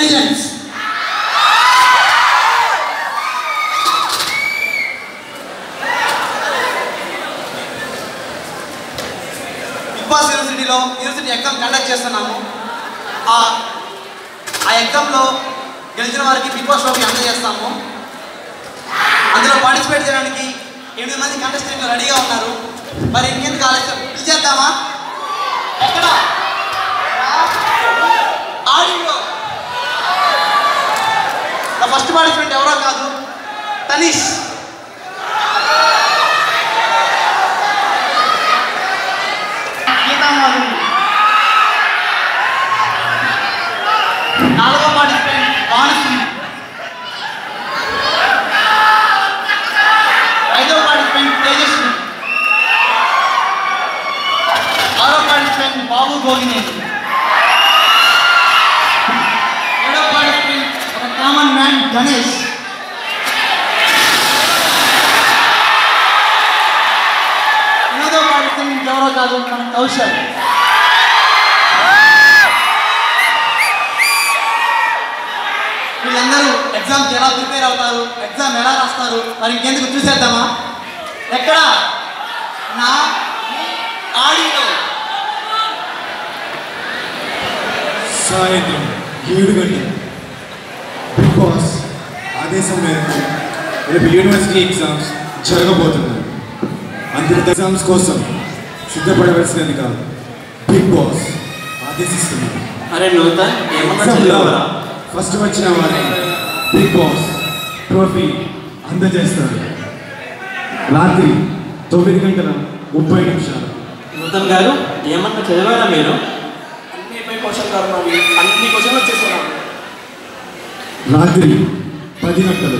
Intelligence Big Boss యూనివర్సిటీలో university exam conduct చేస్తున్నాము ఆ ఆ ఎగ్జామ్లో గెలిచిన వారికి బిగ్ బాస్ ట్రోఫీ అందజేస్తాము అందులో పార్టిసిపేట్ చేయడానికి ఎనిమిది మంది కంటెస్టెంట్లు రెడీగా ఉన్నారు మరి ఇంకెందుకు ఆలస్యం పిలిచేద్దామా ఎక్కడ ఆడియో ఫస్ట్ పార్టిసిపెంట్ ఎవరో కాదు తనీష్ గీతా మాధురి నాలుగో పార్టిసిపెంట్ భానుశ్రీ ఐదో పార్టిసిపెంట్ తేజస్వి ఆరో పార్టిసిపెంట్ బాబు గోగినేని ఏడో పార్టిసిపెంట్ ఒక కామన్ మ్యాన్ గణేష్ ఎనిమిదో పార్టిసిపెంట్ ఎవరో కాదు మన కౌశల్ వీళ్ళందరూ ఎగ్జామ్కి ఎలా ప్రిపేర్ అవుతారు ఎగ్జామ్ ఎలా రాస్తారు మరి ఇంకెందుకు చూసేద్దామా ఎక్కడ నా ఆడియో సాయంత్రం ఏడు గంటలు బిగ్ బాస్ ఆదేశం మేరకు రేపు యూనివర్సిటీ ఎగ్జామ్స్ జరగబోతున్నాయి అందుకు ఎగ్జామ్స్ కోసం సిద్ధపడవలసినదిగా బిగ్ బాస్ ఆదేశిస్తున్నారు అరే నూతన్ ఏమన్నా ఎగ్జామ్లో చదివావరా ఫస్ట్ వచ్చిన వారికి బిగ్ బాస్ ట్రోఫీ అందజేస్తారు రాత్రి తొమ్మిది గంటల ముప్పై నిమిషాలు నూతన్ గారు ఏమన్నా చదివారా మీరు అన్ని క్వశ్చన్ గారు మావి అన్ని క్వశ్చన్లు వచ్చేస్తున్నాను రాత్రి పది గంటలు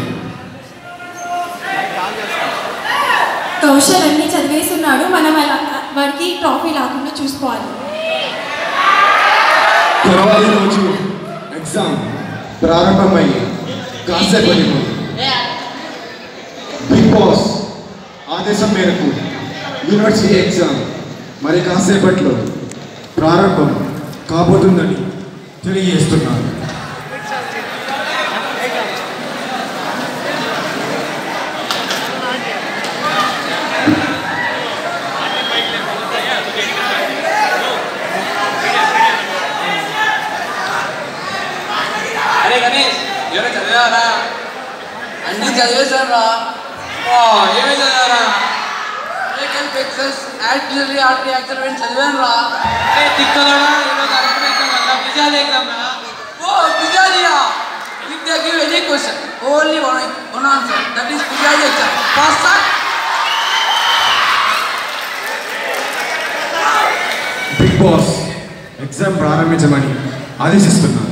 కౌశల్ అన్ని చదివేస్తున్నాడు మనం అలా వాడికి ట్రాఫీ రాకుండా చూసుకోవాలి తర్వాత రోజు ఎగ్జామ్ ప్రారంభమయ్యి కాసేపటి ముందు బిగ్ బాస్ ఆదేశం మేరకు యూనివర్సిటీ ఎగ్జామ్ మరి కాసేపట్లో ప్రారంభం కాబోతుందని తెలియజేస్తున్నాను అరే గణేష్ ఎవరో చదివారా అన్ని చదివేశారా ఏమి చదివారా యాక్చువల్లీ ఆర్టీ యాక్సిడెంట్ చదివాను రా అరే తిక్కలోడా ఈరోజు అర్థం ఎగ్జామ్ అలా పిజాలి ఎగ్జామ్ రా ఓ పిజాలియా if they give any question only one one answer that is పిజాలి exam first Big Boss exam ప్రారంభించమని ఆదేశిస్తున్నాను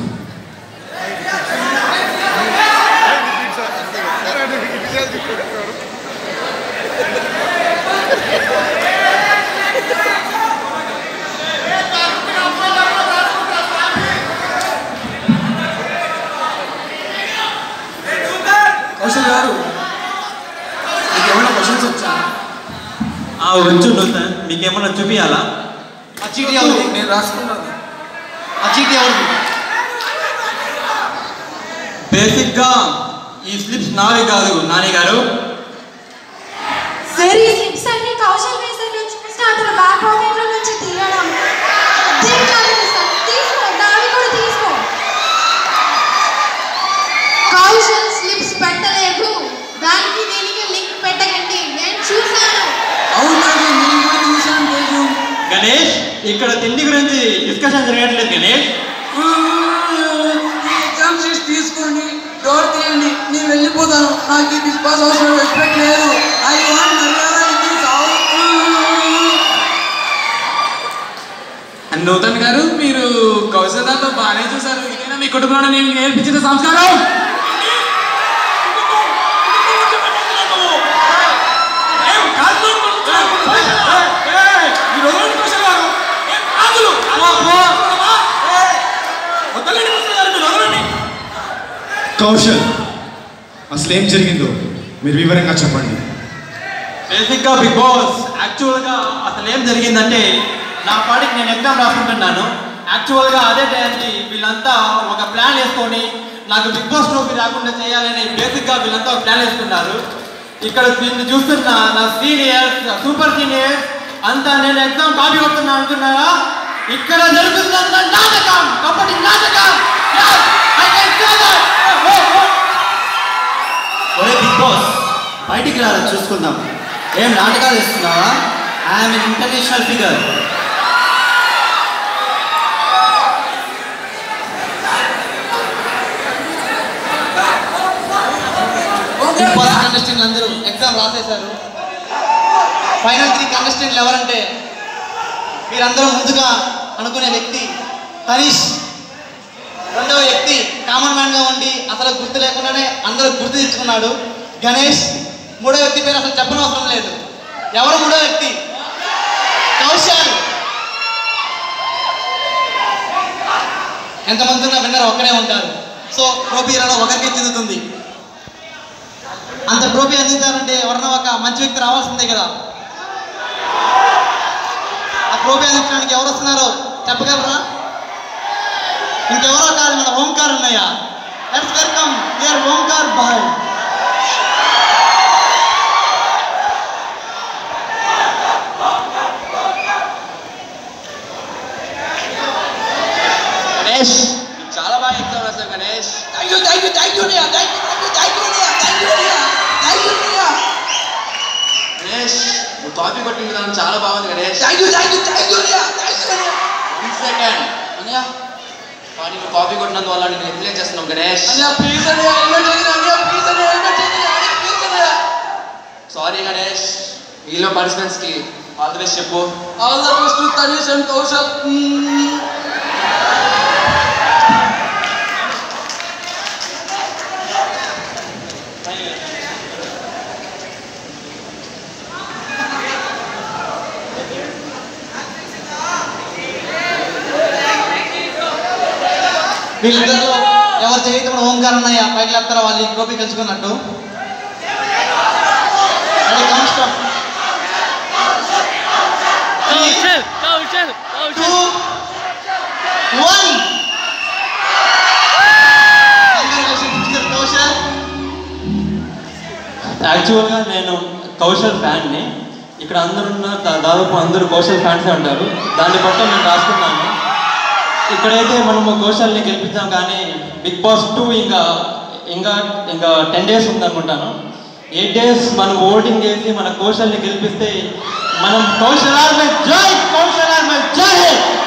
కౌశల్ గారు మీకు ఏమైనా క్వశ్చన్స్ వచ్చా ఆ వచ్చు నూతన్ మీకేమన్నా చూపియాలా ఆ చీటీ ఎవరిది నేను రాసుకున్నాను ఆ చీటీ ఎవరిది బేసిక్గా ఈ స్లిప్స్ నావి కాదు నాని గారు సార్ ఈ స్లిప్స్ అన్ని కౌశల్ వేసే నుంచి చూస్తే అతను బ్యాక్ పాకెట్లో నుంచి తీయడం అదేం కాలేదు సార్ తీసుకో నావి కూడా తీసుకో కౌశల్ స్లిప్స్ పెట్టలేదు దానికి దీనికి లింక్ పెట్టకండి నేను చూశాను అవునండి నేను కూడా చూశాను తేజు గణేష్ ఇక్కడ తిండి గురించి డిస్కషన్ జరగట్లేదు గణేష్ ఈ ఎగ్జామ్ షీట్స్ తీసుకోండి డోర్ తీయండి నేను వెళ్ళిపోతాను నాకు ఈ బిగ్ బాస్ హౌస్ రెస్పెక్ట్ లేదు ఐ వాంట్ మర్యాద in this house Nutan garu మీరు కౌశల్యాతో బాగానే చూసారు ఇదేనా మీ కుటుంబంలో నేను నేర్పించిన సంస్కారం కౌశల్ అసలు ఏం జరిగిందో మీరు వివరంగా చెప్పండి బేసిక్గా బిగ్ బాస్ యాక్చువల్గా అసలు ఏం జరిగిందంటే నా పాటికి నేను ఎగ్జామ్ రాసుకుంటున్నాను యాక్చువల్గా అదే టైంకి వీళ్ళంతా ఒక ప్లాన్ వేసుకొని నాకు బిగ్ బాస్ ట్రోఫీ రాకుండా చేయాలని బేసిక్గా వీళ్ళంతా ఒక ప్లాన్ వేసుకున్నారు ఇక్కడ దీన్ని చూస్తున్న నా సీనియర్స్ సూపర్ సీనియర్స్ అంతా నేను ఎగ్జామ్ కాపీ కొడుతున్నా అనుకున్నారా ఇక్కడ జరుగుతున్న నాటకం కబడ్డీ నాటకం Yes, I can say that. Oh, oh. ఒరే బిగ్ బాస్ బయటికి రారా చూసుకుందాం ఏం నాటకాలు ఇస్తున్నావా I'm international figure Big Boss కంటెస్టెంట్లు అందరూ ఎగ్జామ్ రాసేశారు ఫైనల్ త్రీ కంటెస్టెంట్లు ఎవరంటే మీరందరూ ముందుగా అనుకునే వ్యక్తి తనీష్ రెండవ వ్యక్తి కామన్ మ్యాన్ గా ఉండి అసలు గుర్తు లేకుండానే అందరూ గుర్తు తెచ్చుకున్నాడు గణేష్ మూడో వ్యక్తి పేరు అసలు చెప్పనవసరం లేదు ఎవరు మూడో వ్యక్తి కౌశాల్ ఎంతమంది ఉన్న విన్నర్ ఒక్కడే ఉంటారు సో ట్రోఫీ ఇలా ఒకరికే చెందుతుంది అంత ట్రోఫీ అందించాలంటే ఎవరన్నా ఒక మంచి వ్యక్తి రావాల్సిందే కదా ఆ ట్రోఫీ అందించడానికి ఎవరు వస్తున్నారో చెప్పగలరా ఇంకెవరో కాదు మన ఓంకార్ అన్నయ్య లెట్స్ వెల్కమ్ హియర్ ఓంకార్ బాయ్ గణేష్ చాలా బాగా ఎగ్జామ్ రాశావు Ganesh thank you thank you thank you నియా thank you thank you thank you నియా థ్యాంక్ యూ నియా గణేష్ నువ్వు కాపీ కొట్టిన విధానం చాలా బాగుంది Ganesh thank you thank you thank you నియా థ్యాంక్ యూ నియా వన్ సెకండ్ అన్నయ్య కానీ నువ్వు కాపీ కొట్టినందువల్ల నేను ఎక్స్ప్లెయిన్ చేస్తున్నాం గణేష్ అన్నయ్య ప్లీజ్ అన్నయ్య హెల్మెట్ చేయండి అన్నయ్య ప్లీజ్ అన్నయ్య హెల్మెట్ చేయండి అన్నయ్య ప్లీజ్ అన్నయ్య సారీ గణేష్ మీలో పార్టిసిపెంట్స్ కి ఆల్ ది బెస్ట్ చెప్పు all the best to Tanish and Kaushal మ్మ్. వీళ్ళిద్దరిలో ఎవరు చేయితే మన ఓంకార్ అన్నయ్య పైకి లేపుతారో వాళ్ళు ఈ ట్రోఫీ గెలుచుకున్నట్టు Ready, come stop. Three, two, one. Congratulations, Mr. Kaushal యాక్చువల్గా నేను కౌశల్ ఫ్యాన్ని ఇక్కడ అందరున్న దా- దాదాపు అందరూ కౌశల్ ఫ్యాన్సే ఉంటారు దాన్ని బట్టి నేను రాసుకున్నాను ఇక్కడైతే మనము కౌశల్ని గెలిపించాం కానీ బిగ్ బాస్ టూ ఇంకా ఇంకా ఇంకా టెన్ డేస్ ఉందనుకుంటాను ఎయిట్ డేస్ మనం ఓటింగ్ చేసి మన కౌశల్ని గెలిపిస్తే మనం కౌశల్ ఆర్మే జై కౌశల్ ఆర్మే జై